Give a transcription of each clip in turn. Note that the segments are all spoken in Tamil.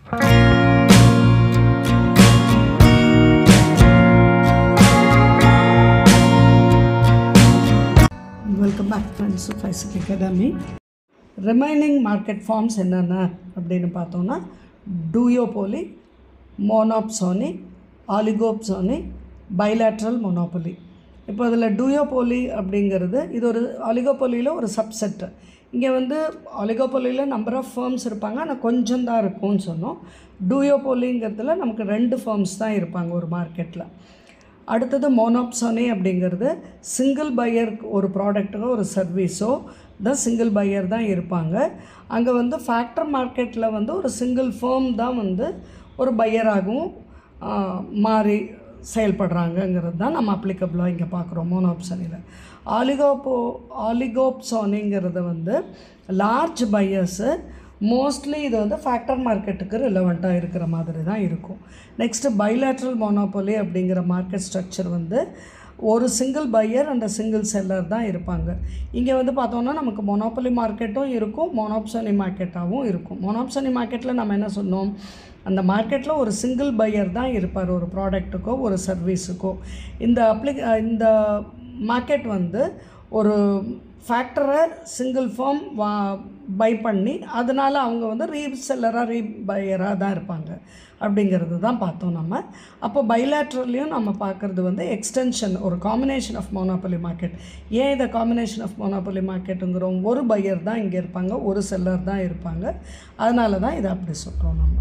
welcome back friends physic academy remaining market firms என்னென்ன அப்படின்னு பார்த்தோன்னா டூயோபோலி மோனோப்சோனி ஆலிகோப்சோனி பைலாட்ரல் மொனோபொலி இப்போ அதில் டூயோபோலி அப்படிங்கிறது இது ஒரு ஆலிகோபோலியில் ஒரு சப்செட்டு இங்கே வந்து ஆலிகோபோலியில் நம்பர் ஆஃப் ஃபேர்ம்ஸ் இருப்பாங்க ஆனால் கொஞ்சம் தான் இருக்கும்னு சொன்னோம் டூயோபோலிங்கிறதுல நமக்கு ரெண்டு ஃபேர்ம்ஸ் தான் இருப்பாங்க ஒரு மார்க்கெட்டில் அடுத்தது மோனோப்சோனி அப்படிங்கிறது சிங்கிள் பையர் ஒரு ப்ராடக்ட்டோ ஒரு சர்வீஸோ தான் சிங்கிள் பையர் தான் இருப்பாங்க அங்கே வந்து ஃபேக்டர் மார்க்கெட்டில் வந்து ஒரு சிங்கிள் ஃபேம் தான் வந்து ஒரு பையராகவும் மாறி செயல்படுறாங்கங்கிறது தான் நம்ம அப்ளிகபிளாக இங்கே பார்க்குறோம் மோனோப்சனியில் ஆலிகோப்போ ஆலிகோப்சோனிங்கிறது வந்து லார்ஜ் பையர்ஸு மோஸ்ட்லி இது வந்து ஃபேக்டர் மார்க்கெட்டுக்கு ரிலவெண்ட்டாக இருக்கிற மாதிரி தான் இருக்கும் நெக்ஸ்ட்டு பைலேட்ரல் மோனோபொலி அப்படிங்கிற மார்க்கெட் ஸ்ட்ரக்சர் வந்து ஒரு single buyer and single seller தான் இருப்பாங்க இங்கே வந்து பார்த்தோன்னா நமக்கு மொனோபொலி மார்க்கெட்டும் இருக்கும் மொனோப்சனி மார்க்கெட்டாகவும் இருக்கும் மொனோப்சனி மார்க்கெட்டில் நம்ம என்ன சொன்னோம் அந்த மார்க்கெட்டில் ஒரு சிங்கிள் பையர் தான் இருப்பார் ஒரு ப்ராடக்ட்டுக்கோ ஒரு சர்வீஸுக்கோ இந்த அப்ளி இந்த மார்க்கெட் வந்து ஒரு ஃபேக்டரை சிங்கிள் ஃபார்ம் வா பை பண்ணி அதனால் அவங்க வந்து ரீசெல்லராக ரீபையராக தான் இருப்பாங்க அப்படிங்கிறது தான் பார்த்தோம் நம்ம அப்போ பைலேட்ரல்லையும் நம்ம பார்க்குறது வந்து எக்ஸ்டென்ஷன் ஒரு காம்பினேஷன் ஆஃப் மோனோபொலி மார்க்கெட் ஏன் இதை காம்பினேஷன் ஆஃப் மோனோபொலி மார்க்கெட்டுங்கிறோம் ஒரு பையர் தான் இங்கே இருப்பாங்க ஒரு செல்லர் தான் இருப்பாங்க அதனால தான் இதை அப்படி சொல்கிறோம் நம்ம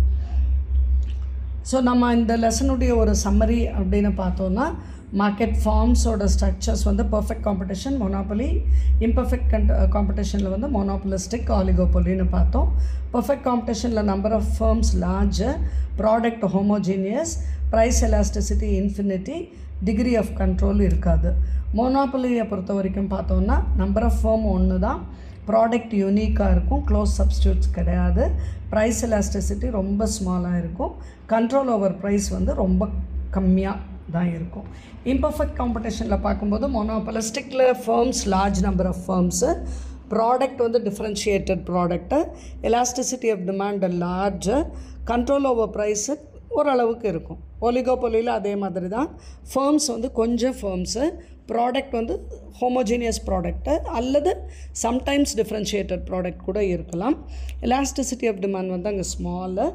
ஸோ நம்ம இந்த லெசனுடைய ஒரு சம்மரி அப்படின்னு பார்த்தோன்னா மார்க்கெட் ஃபார்ம்ஸோட ஸ்ட்ரக்சர்ஸ் வந்து பர்ஃபெக்ட் காம்படிஷன் மொனாபொலி இம்பர்ஃபெக்ட் கண்ட் காம்படிஷனில் வந்து மொனோபொலிஸ்டிக் ஆலிகோபொலின்னு பார்த்தோம் பர்ஃபெக்ட் காம்படிஷனில் number of firms large product homogeneous price elasticity infinity degree of control இருக்காது மோனோபொலியை பொறுத்த வரைக்கும் பார்த்தோன்னா நம்பர் ஆஃப் ஃபேம் ஒன்று தான் ப்ராடக்ட் யூனிக்காக இருக்கும் க்ளோஸ் சப்ஸ்டியூட்ஸ் கிடையாது ப்ரைஸ் எலாஸ்டிசிட்டி ரொம்ப ஸ்மாலாக இருக்கும் கண்ட்ரோல் ஓவர் ப்ரைஸ் வந்து ரொம்ப கம்மியாக தான் இருக்கும் இம்பர்ஃபெக்ட் காம்படிஷனில் பார்க்கும்போது மொனோபலிஸ்டிக்கில் firms large number of firms product வந்து differentiated product elasticity of demand large control over price ஓரளவுக்கு இருக்கும் ஒலிகோபொலியில் அதே மாதிரி தான் ஃபேர்ம்ஸ் வந்து கொஞ்சம் ஃபேர்ம்ஸு ப்ராடக்ட் வந்து ஹோமோஜீனியஸ் ப்ராடக்ட்டு அல்லது சம்டைம்ஸ் டிஃப்ரென்ஷியேட்டட் ப்ராடக்ட் கூட இருக்கலாம் எலாஸ்டிசிட்டி ஆஃப் டிமாண்ட் வந்து அங்கே small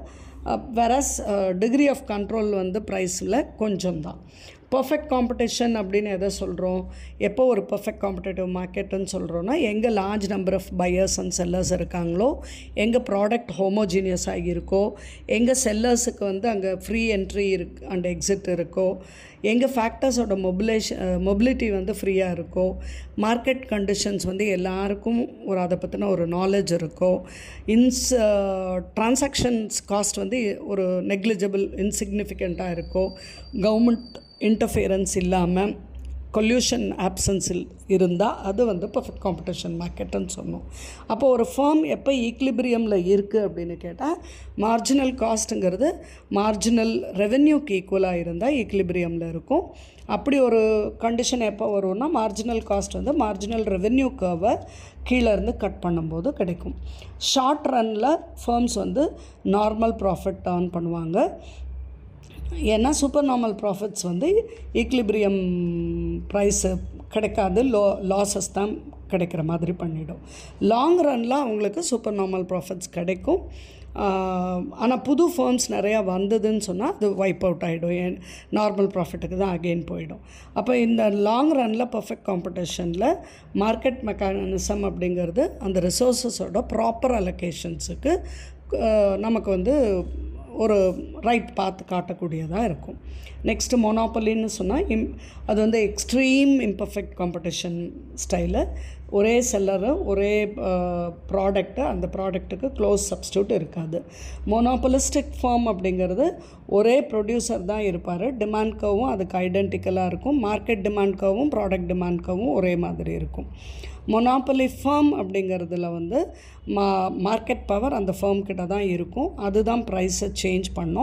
versus degree of control வந்து ப்ரைஸில் கொஞ்சம் தான் பர்ஃபெக்ட் காம்படிஷன் அப்படின்னு எதை சொல்கிறோம் எப்போ ஒரு பர்ஃபெக்ட் காம்படேட்டிவ் மார்க்கெட்டுன்னு சொல்கிறோன்னா எங்கே large number of buyers and sellers இருக்காங்களோ எங்கே ப்ராடக்ட் ஹோமோஜீனியஸ் ஆகியிருக்கோ எங்கே செல்லர்ஸுக்கு வந்து அங்கே ஃப்ரீ என்ட்ரி இருக்கு அண்ட் எக்ஸிட் இருக்கோ எங்கே ஃபேக்டர்ஸோட மொபிலேஷன் மொபிலிட்டி வந்து ஃப்ரீயாக இருக்கோ மார்க்கெட் கண்டிஷன்ஸ் வந்து எல்லாருக்கும் ஒரு அதை பற்றின ஒரு நாலேஜ் இருக்கோ இன்ஸ் ட்ரான்சாக்ஷன்ஸ் காஸ்ட் வந்து ஒரு நெக்லிஜிபிள் இன்சிக்னிஃபிகண்ட்டாக இருக்கோ கவர்மெண்ட் இன்டர்ஃபியரன்ஸ் இல்லாமல் கொல்யூஷன் ஆப்சன்ஸில் இருந்தால் அது வந்து பர்ஃபெக்ட் காம்படிஷன் மார்க்கெட்டுன்னு சொன்னோம் அப்போது ஒரு ஃபார்ம் எப்போ ஈக்லிபிரியமில் இருக்குது அப்படின்னு கேட்டால் மார்ஜினல் காஸ்ட்டுங்கிறது மார்ஜினல் ரெவென்யூக்கு ஈக்குவலாக இருந்தால் ஈக்லிபிரியமில் இருக்கும் அப்படி ஒரு கண்டிஷன் எப்போ வரும்னா மார்ஜினல் காஸ்ட் வந்து மார்ஜினல் ரெவென்யூ கர்வை கீழே இருந்து கட் பண்ணும்போது கிடைக்கும் ஷார்ட் ரனில் ஃபேர்ம்ஸ் வந்து நார்மல் ப்ராஃபிட் டர்ன் பண்ணுவாங்க ஏன்னா சூப்பர் நார்மல் ப்ராஃபிட்ஸ் வந்து ஈக்லிபிரியம் ப்ரைஸு கிடைக்காது லோ லாஸஸ் தான் கிடைக்கிற மாதிரி பண்ணிடும் லாங் ரனில் அவங்களுக்கு சூப்பர் நார்மல் ப்ராஃபிட்ஸ் கிடைக்கும் ஆனால் புது ஃபேர்ம்ஸ் நிறையா வந்ததுன்னு சொன்னால் அது வைப் அவுட் ஆகிடும் ஏன் நார்மல் ப்ராஃபிட்டுக்கு தான் அகெயின் போயிடும் அப்போ இந்த லாங் ரனில் பர்ஃபெக்ட் காம்படிஷனில் மார்க்கெட் மெக்கானிசம் அப்படிங்கிறது அந்த ரிசோர்ஸஸோட ப்ராப்பர் அலோகேஷன்ஸுக்கு நமக்கு வந்து ஒரு ரைட் பார்த்து காட்டக்கூடியதாக இருக்கும் நெக்ஸ்ட்டு மொனாப்பலின்னு சொன்னால் இம் அது வந்து எக்ஸ்ட்ரீம் இம்பர்ஃபெக்ட் காம்படிஷன் ஸ்டைலு ஒரே செல்லரு ஒரே ப்ராடக்ட்டு அந்த ப்ராடக்ட்டுக்கு க்ளோஸ் சப்ஸ்டியூட் இருக்காது மொனோபலிஸ்டிக் ஃபார்ம் அப்படிங்கிறது ஒரே ப்ரொடியூசர் தான் இருப்பார் டிமாண்ட்கவும் அதுக்கு ஐடென்டிக்கலாக இருக்கும் மார்க்கெட் டிமாண்ட்கவும் ப்ராடக்ட் டிமாண்ட்கவும் ஒரே மாதிரி இருக்கும் மொனாப்பலி ஃபேம் அப்படிங்கிறதுல வந்து மா மார்க்கெட் பவர் அந்த ஃபேம் கிட்ட தான் இருக்கும் அதுதான் ப்ரைஸை சேஞ்ச் பண்ணும்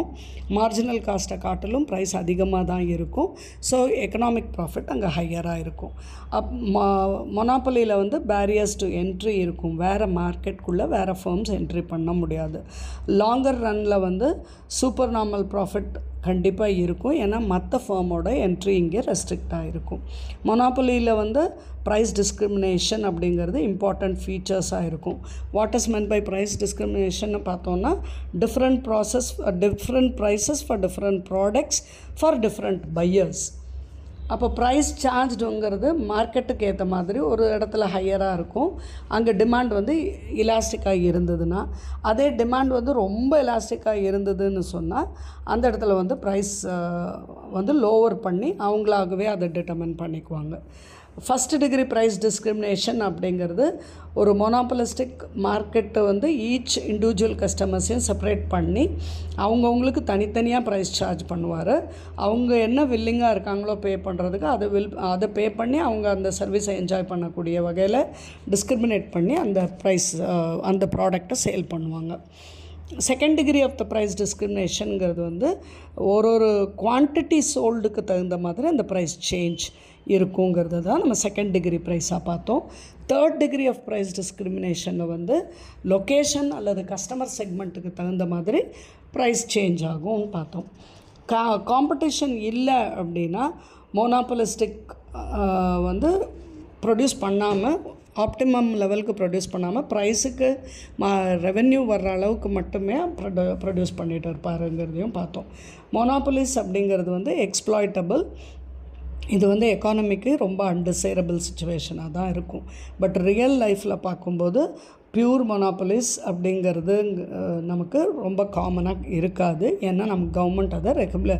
பண்ணோம் மார்ஜினல் காஸ்ட்டை காட்டிலும் ப்ரைஸ் அதிகமாக தான் இருக்கும் ஸோ எக்கனாமிக் ப்ராஃபிட் அங்கே ஹையராக இருக்கும் அப் மொனாப்பலியில் வந்து பேரியர்ஸ் டு என்ட்ரி இருக்கும் வேறு மார்க்கெட்குள்ளே வேறு ஃபர்ம்ஸ் என்ட்ரி பண்ண முடியாது லாங்கர் ரனில் வந்து சூப்பர் நார்மல் ப்ராஃபிட் கண்டிப்பாக இருக்கும் ஏன்னா மற்ற ஃபேமோட என்ட்ரி இங்கே ரெஸ்ட்ரிக்டாக இருக்கும் மொனாப்பலியில் வந்து ப்ரைஸ் டிஸ்கிரிமினேஷன் அப்படிங்கிறது இம்பார்ட்டண்ட் ஃபீச்சர்ஸாக இருக்கும் what is meant by price discrimination பார்த்தோன்னா different prices different prices for different products for different buyers அப்போ ப்ரைஸ் சார்ஜ்டுங்கிறது மார்க்கெட்டுக்கு ஏற்ற மாதிரி ஒரு இடத்துல ஹையராக இருக்கும் அங்கே டிமாண்ட் வந்து இலாஸ்டிக்காக இருந்ததுன்னா அதே டிமாண்ட் வந்து ரொம்ப இலாஸ்டிக்காக இருந்ததுன்னு சொன்னால் அந்த இடத்துல வந்து ப்ரைஸ் வந்து லோவர் பண்ணி அவங்களாகவே அதை டிட்டர்மின் பண்ணிக்குவாங்க ஃபஸ்ட் டிகிரி ப்ரைஸ் டிஸ்கிரிமினேஷன் அப்படிங்கிறது ஒரு மொனாபலிஸ்டிக் மார்க்கெட்டை வந்து ஈச் இண்டிவிஜுவல் கஸ்டமர்ஸையும் செப்பரேட் பண்ணி அவங்கவுங்களுக்கு தனித்தனியாக ப்ரைஸ் சார்ஜ் பண்ணுவார் அவங்க என்ன வில்லிங்காக இருக்காங்களோ பே பண்ணுறதுக்கு அதை வில் அதை பே பண்ணி அவங்க அந்த சர்வீஸை என்ஜாய் பண்ணக்கூடிய வகையில் டிஸ்கிரிமினேட் பண்ணி அந்த ப்ரைஸ் அந்த ப்ராடக்டை சேல் பண்ணுவாங்க second degree of the price டிஸ்கிரிமினேஷனுங்கிறது வந்து ஒரு ஒரு குவான்டிட்டி சோல்டுக்கு தகுந்த மாதிரி அந்த ப்ரைஸ் சேஞ்ச் இருக்குங்கிறது தான் நம்ம செகண்ட் டிகிரி ப்ரைஸாக பார்த்தோம் தேர்ட் டிகிரி ஆஃப் ப்ரைஸ் டிஸ்கிரிமினேஷனில் வந்து லொக்கேஷன் அல்லது கஸ்டமர் செக்மெண்ட்டுக்கு தகுந்த மாதிரி ப்ரைஸ் சேஞ்ச் ஆகும்னு பார்த்தோம் கா காம்படிஷன் இல்லை அப்படின்னா மோனாபலிஸ்டிக் வந்து ப்ரொடியூஸ் பண்ணாமல் ஆப்டிமம் லெவலுக்கு ப்ரொடியூஸ் பண்ணாமல் ப்ரைஸுக்கு மா ரெவென்யூ வர்ற அளவுக்கு மட்டுமே ப்ரொடு ப்ரொடியூஸ் பண்ணிகிட்டு இருப்பாருங்கிறதையும் பார்த்தோம் மொனாபலிஸ் அப்படிங்கிறது வந்து எக்ஸ்ப்ளாய்டபிள் இது வந்து எக்கானமிக்கு ரொம்ப அன்டிசைரபிள் சுச்சுவேஷனாக தான் இருக்கும் பட் ரியல் லைஃப்பில் பார்க்கும்போது பியூர் மொனாபலிஸ் அப்படிங்கிறது நமக்கு ரொம்ப காமனாக இருக்காது ஏன்னா நம்ம கவர்மெண்ட் அதை ரெகுல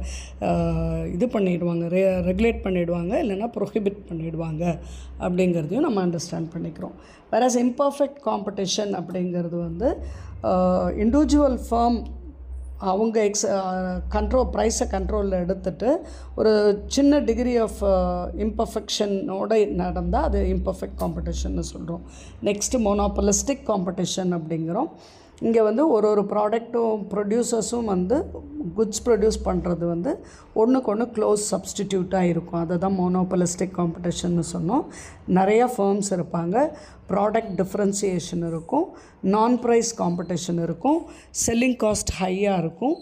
இது பண்ணிடுவாங்க ரெ ரெகுலேட் பண்ணிவிடுவாங்க இல்லைன்னா ப்ரொஹிபிட் பண்ணிவிடுவாங்க அப்படிங்கிறதையும் நம்ம அண்டர்ஸ்டாண்ட் பண்ணிக்கிறோம் வேற இம்பர்ஃபெக்ட் காம்படிஷன் அப்படிங்கிறது வந்து இண்டிவிஜுவல் ஃபர்ம் அவங்க எக்ஸ் கண்ட்ரோல் ப்ரைஸை கண்ட்ரோலில் எடுத்துட்டு ஒரு சின்ன டிகிரி ஆஃப் இம்பர்ஃபெக்ஷனோட நடந்தால் அது இம்பர்ஃபெக்ட் காம்படிஷன்னு சொல்கிறோம் நெக்ஸ்ட்டு மோனோபலிஸ்டிக் காம்படிஷன் அப்படிங்கிறோம் இங்கே வந்து ஒரு ஒரு ப்ராடக்ட்டும் ப்ரொடியூசர்ஸும் வந்து குட்ஸ் ப்ரொடியூஸ் பண்ணுறது வந்து ஒன்றுக்கு ஒன்று க்ளோஸ் சப்ஸ்டிடியூட்டாக இருக்கும் அதை தான் மோனோபலிஸ்டிக் காம்படிஷன்னு சொன்னோம் நிறையா ஃபேர்ம்ஸ் இருப்பாங்க ப்ராடக்ட் டிஃப்ரென்சியேஷன் இருக்கும் நான் ப்ரைஸ் காம்படிஷன் இருக்கும் செல்லிங் காஸ்ட் ஹையாக இருக்கும்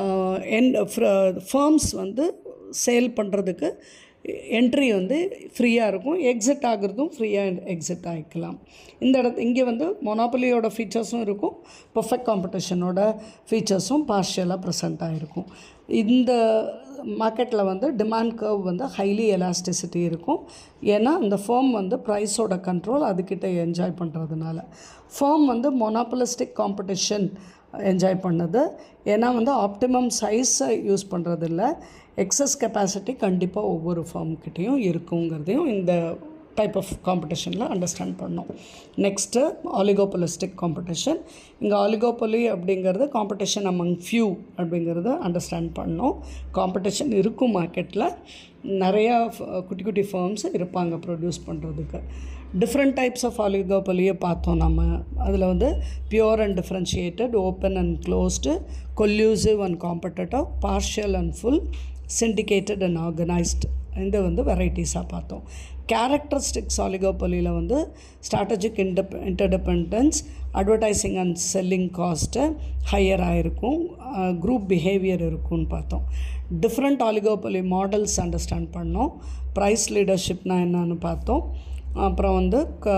என் ஃபேர்ம்ஸ் வந்து சேல் பண்ணுறதுக்கு என்ட்ரி வந்து ஃப்ரீயாக இருக்கும் எக்ஸிட் ஆகுறதும் ஃப்ரீயாக எக்ஸிட் ஆகிக்கலாம் இந்த இடத்து இங்கே வந்து மொனாபலியோட ஃபீச்சர்ஸும் இருக்கும் பர்ஃபெக்ட் காம்படிஷனோட ஃபீச்சர்ஸும் பார்ஷியலாக ப்ரெசென்ட் ஆகிருக்கும் இந்த மார்க்கெட்டில் வந்து டிமாண்ட் கர்வ் வந்து ஹைலி எலாஸ்டிசிட்டி இருக்கும் ஏன்னா அந்த ஃபேம் வந்து ப்ரைஸோட கண்ட்ரோல் அதுக்கிட்ட என்ஜாய் பண்ணுறதுனால ஃபேம் வந்து மொனாபலிஸ்டிக் காம்படிஷன் என்ஜாய் பண்ணது ஏன்னா வந்து ஆப்டிமம் சைஸை யூஸ் பண்ணுறதில்ல எக்ஸஸ் கெப்பாசிட்டி கண்டிப்பாக ஒவ்வொரு ஃபார்ம்கிட்டேயும் இருக்குங்கிறதையும் இந்த டைப் ஆஃப் காம்படிஷனில் அண்டர்ஸ்டாண்ட் பண்ணோம் நெக்ஸ்ட்டு ஆலிகோபொலிஸ்டிக் காம்படிஷன் இங்கே ஆலிகோபொலி அப்படிங்கிறது காம்படிஷன் அமங் ஃபியூ அப்படிங்கிறத அண்டர்ஸ்டாண்ட் பண்ணோம் காம்படிஷன் இருக்கும் மார்க்கெட்டில் நிறையா குட்டி குட்டி ஃபார்ம்ஸ் இருப்பாங்க ப்ரொடியூஸ் பண்ணுறதுக்கு டிஃப்ரெண்ட் டைப்ஸ் ஆஃப் ஆலிகோபொலியை பார்த்தோம் நம்ம அதில் வந்து pure and differentiated open and closed collusive and competitive partial and full syndicated and organised இந்த வந்து வெரைட்டிஸாக பார்த்தோம் கேரக்டரிஸ்டிக்ஸ் ஆலிகோபொலியில் வந்து ஸ்ட்ராட்டஜிக் இன்டப் interdependence advertising and selling cost ஹையராக இருக்கும் குரூப் பிஹேவியர் இருக்கும்னு பார்த்தோம் டிஃப்ரெண்ட் ஆலிகோபொலி மாடல்ஸ் அண்டர்ஸ்டாண்ட் பண்ணோம் ப்ரைஸ் லீடர்ஷிப்னால் என்னன்னு பார்த்தோம் அப்புறம் வந்து க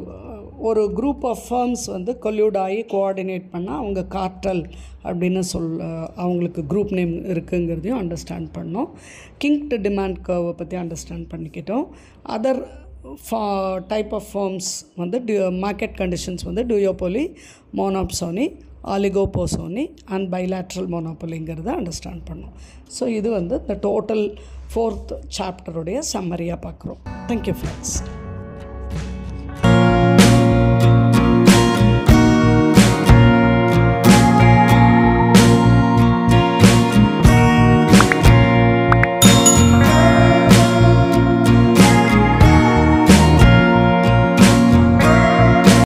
ஒரு குரூப் ஆஃப் ஃபர்ம்ஸ் வந்து கொல்யூட் ஆகி கோஆர்டினேட் பண்ணால் அவங்க கார்டல் அப்படின்னு சொல் அவங்களுக்கு குரூப் நேம் இருக்குங்கிறதையும் அண்டர்ஸ்டாண்ட் பண்ணோம் கிங்க்டு டிமாண்ட் கர்வை பற்றி அண்டர்ஸ்டாண்ட் பண்ணிக்கிட்டோம் அதர் ஃபா டைப் ஆஃப் ஃபார்ம்ஸ் வந்து டியூ மார்க்கெட் கண்டிஷன்ஸ் வந்து duopoly monopsony oligopsony and bilateral மோனோபோலிங்கிறத அண்டர்ஸ்டாண்ட் பண்ணோம் ஸோ இது வந்து இந்த டோட்டல் ஃபோர்த் சாப்டருடைய சம்மரியாக பார்க்குறோம் தேங்க்யூ ஃப்ரெண்ட்ஸ்